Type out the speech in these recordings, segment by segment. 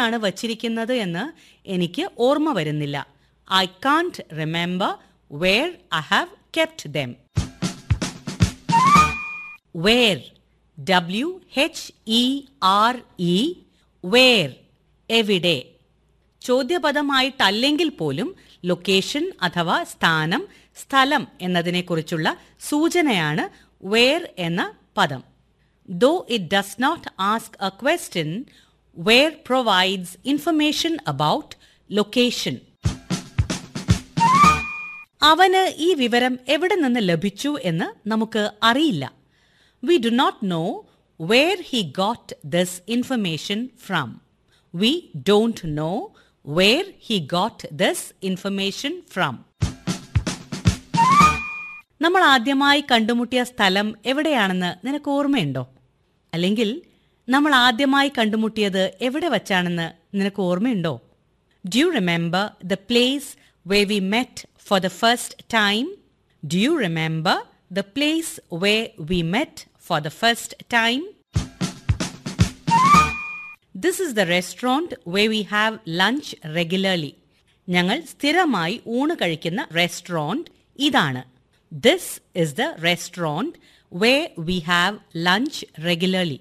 എവിടെയാണ് വച്ചിരിക്കുന്നത് എന്ന് എനിക്ക് ഓർമ്മ വരുന്നില്ല I can't remember where I have kept them where W H E R E where എവിടെ ചോദ്യപദമായിട്ടല്ലെങ്കിൽ പോലും ലൊക്കേഷൻ അഥവാ സ്ഥാനം സ്ഥലം എന്നതിനെക്കുറിച്ചുള്ള സൂചനയാണ് വേർ എന്ന പദം though it does not ask a question where provides information about location അവന് ഈ വിവരം എവിടെ നിന്ന് ലഭിച്ചു എന്ന് നമുക്ക് അറിയില്ല we do not know where he got this information from we don't know where he got this information from നമ്മൾ ആദ്യമായി കണ്ടുമുട്ടിയ സ്ഥലം എവിടെയാണെന്ന് നിനക്ക് ഓർമ്മയുണ്ടോ അല്ലെങ്കിൽ നമ്മൾ ആദ്യമായി കണ്ടുമുട്ടിയത് എവിടെ വച്ചാണെന്ന് നിനക്ക് ഓർമ്മയുണ്ടോ do you remember the place where we met for the first time do you remember the place where we met for the first time this is the restaurant where we have lunch regularly ഞങ്ങൾ സ്ഥിരമായി ഊണ് കഴിക്കുന്ന restaurant ഇതാണ് this is the restaurant where we have lunch regularly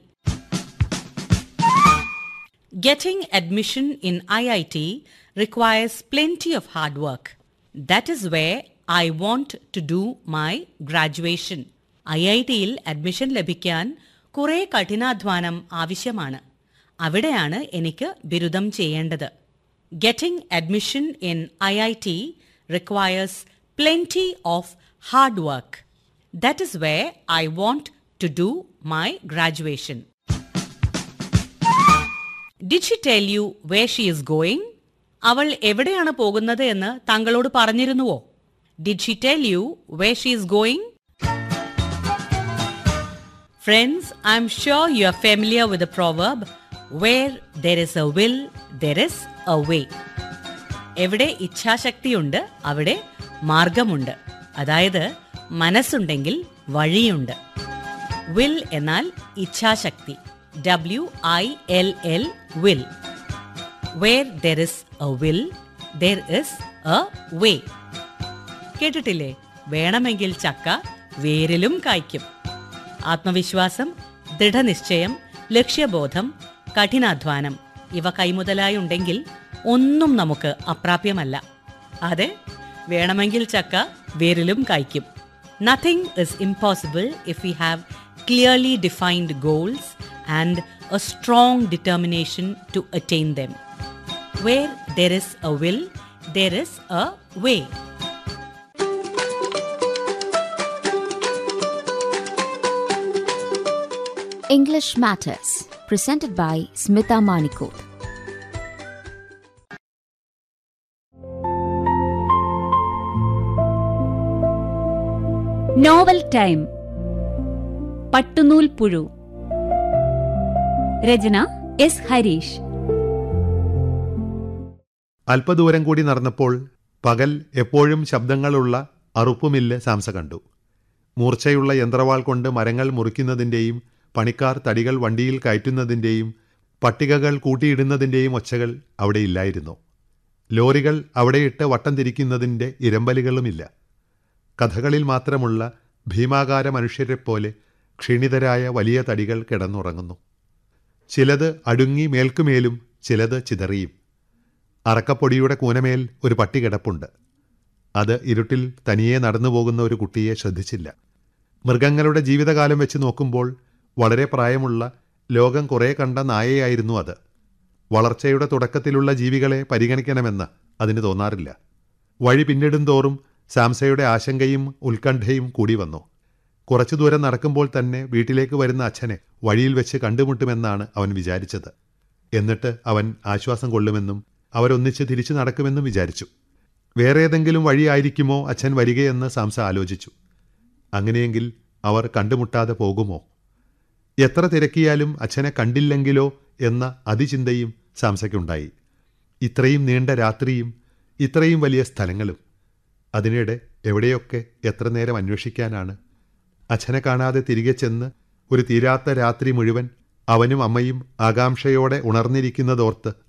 Getting admission in IIT requires plenty of hard work. That is where I want to do my graduation. ഐ ഐ ടിയിൽ admission ലഭിക്കാൻ കുറേ കഠിനാധ്വാനം ആവശ്യമാണ് അവിടെയാണ് എനിക്ക് ബിരുദം ചെയ്യേണ്ടത് getting admission in I I T requires plenty of hard work that is where I want to do my graduation did she tell you where she is going അവൾ എവിടെയാണ് പോകുന്നത് എന്ന് താങ്കളോട് പറഞ്ഞിരുന്നുവോ did she tell you where she is going friends I'm sure you are familiar with proverb where there is a will there is a way എവിടെ ഇച്ഛാശക്തിയുണ്ട് അവിടെ മാർഗമുണ്ട് അതായത് മനസ്സുണ്ടെങ്കിൽ വഴിയുണ്ട് വിൽ എന്നാൽ ഇച്ഛാശക്തി W I L L will where there is a will there is a way കേട്ടിട്ടില്ലേ വേണമെങ്കിൽ ചക്ക വേരിലും കായ്ക്കും ആത്മവിശ്വാസം ദൃഢനിശ്ചയം ലക്ഷ്യബോധം കഠിനാധ്വാനം ഇവ കൈമുതലായി ഉണ്ടെങ്കിൽ ഒന്നും നമുക്ക് അപ്രാപ്യമല്ല അതെ വേണമെങ്കിൽ ചക്ക വേരിലും കായ്ക്കും nothing is impossible if we have clearly defined goals and a strong determination to attain them where there is a will there is a way English Matters, presented by Smita Manikot. Novel time പട്ടുനൂൽ പുഴു രചന S Harish അല്പദൂരം കൂടി നടന്നപ്പോൾ പകൽ എപ്പോഴും ശബ്ദങ്ങളുള്ള അറുപ്പുമില്ല് സാംസ കണ്ടു മൂർച്ചയുള്ള യന്ത്രവാൾ കൊണ്ട് മരങ്ങൾ മുറിക്കുന്നതിൻ്റെയും പണിക്കാർ തടികൾ വണ്ടിയിൽ കയറ്റുന്നതിൻ്റെയും പട്ടികകൾ കൂട്ടിയിടുന്നതിൻ്റെയും ഒച്ചകൾ അവിടെ ഇല്ലായിരുന്നു ലോറികൾ അവിടെയിട്ട് വട്ടം തിരിക്കുന്നതിൻ്റെ ഇരമ്പലുകളുമില്ല കഥകളിൽ മാത്രമുള്ള ഭീമാകാര മനുഷ്യരെപ്പോലെ ക്ഷീണിതരായ വലിയ തടികൾ കിടന്നുറങ്ങുന്നു ചിലത് അടുങ്ങി മേൽക്കുമേലും ചിലത് ചിതറിയും അറക്കപ്പൊടിയുടെ കൂനമേൽ ഒരു പട്ടി കിടപ്പുണ്ട് അത് ഇരുട്ടിൽ തനിയെ നടന്നു പോകുന്ന ഒരു കുട്ടിയെ ശ്രദ്ധിച്ചില്ല മൃഗങ്ങളുടെ ജീവിതകാലം വെച്ച് നോക്കുമ്പോൾ വളരെ പ്രായമുള്ള ലോകം കുറേ കണ്ട നായയായിരുന്നു അത് വളർച്ചയുടെ തുടക്കത്തിലുള്ള ജീവികളെ പരിഗണിക്കണമെന്ന് അതിന് തോന്നാറില്ല വഴി പിന്നിടും തോറും സാംസയുടെ ആശങ്കയും ഉത്കണ്ഠയും കൂടി വന്നു കുറച്ചു ദൂരം നടക്കുമ്പോൾ തന്നെ വീട്ടിലേക്ക് വരുന്ന അച്ഛനെ വഴിയിൽ വെച്ച് കണ്ടുമുട്ടുമെന്നാണ് അവൻ വിചാരിച്ചത് എന്നിട്ട് അവൻ ആശ്വാസം കൊള്ളുമെന്നും അവരൊന്നിച്ച് തിരിച്ചു നടക്കുമെന്നും വിചാരിച്ചു വേറെ ഏതെങ്കിലും വഴിയായിരിക്കുമോ അച്ഛൻ വരികയെന്ന് സാംസ ആലോചിച്ചു അങ്ങനെയെങ്കിൽ അവർ കണ്ടുമുട്ടാതെ പോകുമോ എത്ര തിരക്കിയാലും അച്ഛനെ കണ്ടില്ലെങ്കിലോ എന്ന അതിചിന്തയും സാംസയ്ക്കുണ്ടായി ഇത്രയും നീണ്ട രാത്രിയും ഇത്രയും വലിയ സ്ഥലങ്ങളും അതിനിടെ എവിടെയൊക്കെ എത്ര നേരം അന്വേഷിക്കാനാണ് അച്ഛനെ കാണാതെ തിരികെ ചെന്ന് ഒരു തീരാത്ത രാത്രി മുഴുവൻ അവനും അമ്മയും ആകാംക്ഷയോടെ ഉണർന്നിരിക്കുന്നതോർത്ത്